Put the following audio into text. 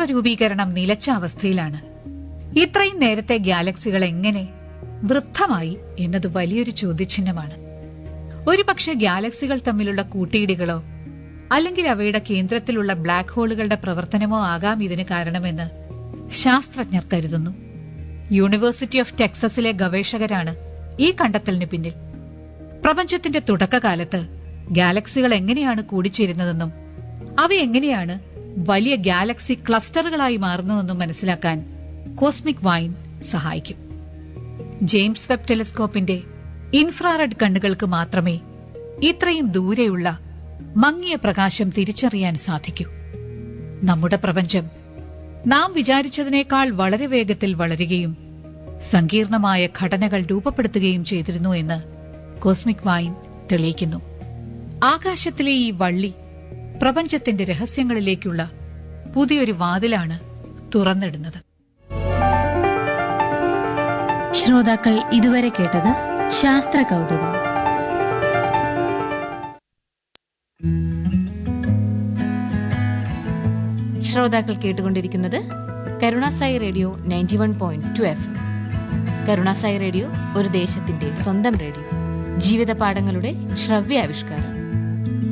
രൂപീകരണം നിലച്ച അവസ്ഥയിലാണ് ഇത്രയും നേരത്തെ ഗാലക്സികൾ എങ്ങനെ വൃദ്ധമായി എന്നത് വലിയൊരു ചോദ്യചിഹ്നമാണ് ഒരുപക്ഷെ ഗാലക്സികൾ തമ്മിലുള്ള കൂട്ടിയിടികളോ അല്ലെങ്കിൽ അവയുടെ കേന്ദ്രത്തിലുള്ള ബ്ലാക്ക് ഹോളുകളുടെ പ്രവർത്തനമോ ആകാം ഇതിന് കാരണമെന്ന് ശാസ്ത്രജ്ഞർ കരുതുന്നു യൂണിവേഴ്സിറ്റി ഓഫ് ടെക്സസിലെ ഗവേഷകരാണ് ഈ കണ്ടെത്തലിന് പിന്നിൽ പ്രപഞ്ചത്തിന്റെ തുടക്കകാലത്ത് ഗാലക്സികൾ എങ്ങനെയാണ് കൂടിച്ചേരുന്നതെന്നും അവ എങ്ങനെയാണ് വലിയ ഗാലക്സി ക്ലസ്റ്ററുകളായി മാറുന്നതെന്നും മനസ്സിലാക്കാൻ കോസ്മിക് വൈൻ സഹായിക്കും ജെയിംസ് വെബ് ടെലിസ്കോപ്പിന്റെ ഇൻഫ്രാറെഡ് കണ്ണുകൾക്ക് മാത്രമേ ഇത്രയും ദൂരെയുള്ള മങ്ങിയ പ്രകാശം തിരിച്ചറിയാൻ സാധിക്കൂ നമ്മുടെ പ്രപഞ്ചം നാം വിചാരിച്ചതിനേക്കാൾ വളരെ വേഗത്തിൽ വളരുകയും സങ്കീർണമായ ഘടനകൾ രൂപപ്പെടുത്തുകയും ചെയ്തിരുന്നു എന്ന് കോസ്മിക് വൈൻ തെളിയിക്കുന്നു ആകാശത്തിലെ ഈ വള്ളി പ്രപഞ്ചത്തിന്റെ രഹസ്യങ്ങളിലേക്കുള്ള പുതിയൊരു വാതിലാണ് തുറന്നിടുന്നത് ശ്രോതാക്കൾ ഇതുവരെ കേട്ടത് ശാസ്ത്ര കൗതുകം ശ്രോതാക്കൾ കേട്ടുകൊണ്ടിരിക്കുന്നത് Karunasai radio ninety one point two F Karunasai radio ഒരു ദേശത്തിന്റെ സ്വന്തം റേഡിയോ ജീവിത പാഠങ്ങളുടെ ശ്രവ്യാവിഷ്കാരം